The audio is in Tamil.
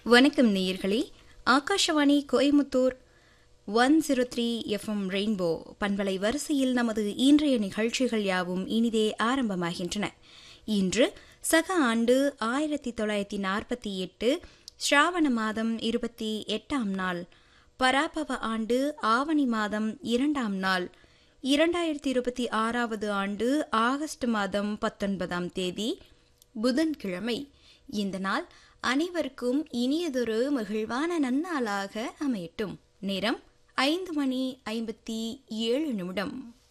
வணக்கம் நேயர்களே Akashvani Coimbatore one zero three FM rainbow பண்பலை வரிசையில் நமது இன்றைய நிகழ்ச்சிகள் யாவும் இனிதே ஆரம்பமாகின்றன இன்று சக ஆண்டு ஆயிரத்தி தொள்ளாயிரத்தி நாற்பத்தி எட்டு ஸ்ராவண மாதம் இருபத்தி எட்டாம் நாள் பராபவ ஆண்டு ஆவணி மாதம் இரண்டாம் நாள் இரண்டாயிரத்தி இருபத்தி ஆறாவது ஆண்டு ஆகஸ்ட் மாதம் பத்தொன்பதாம் தேதி புதன்கிழமை இந்த நாள் அனைவருக்கும் இனியதொரு மகிழ்வான நன்னாளாக அமையட்டும் நேரம் ஐந்து மணி ஐம்பத்தி ஏழு நிமிடம்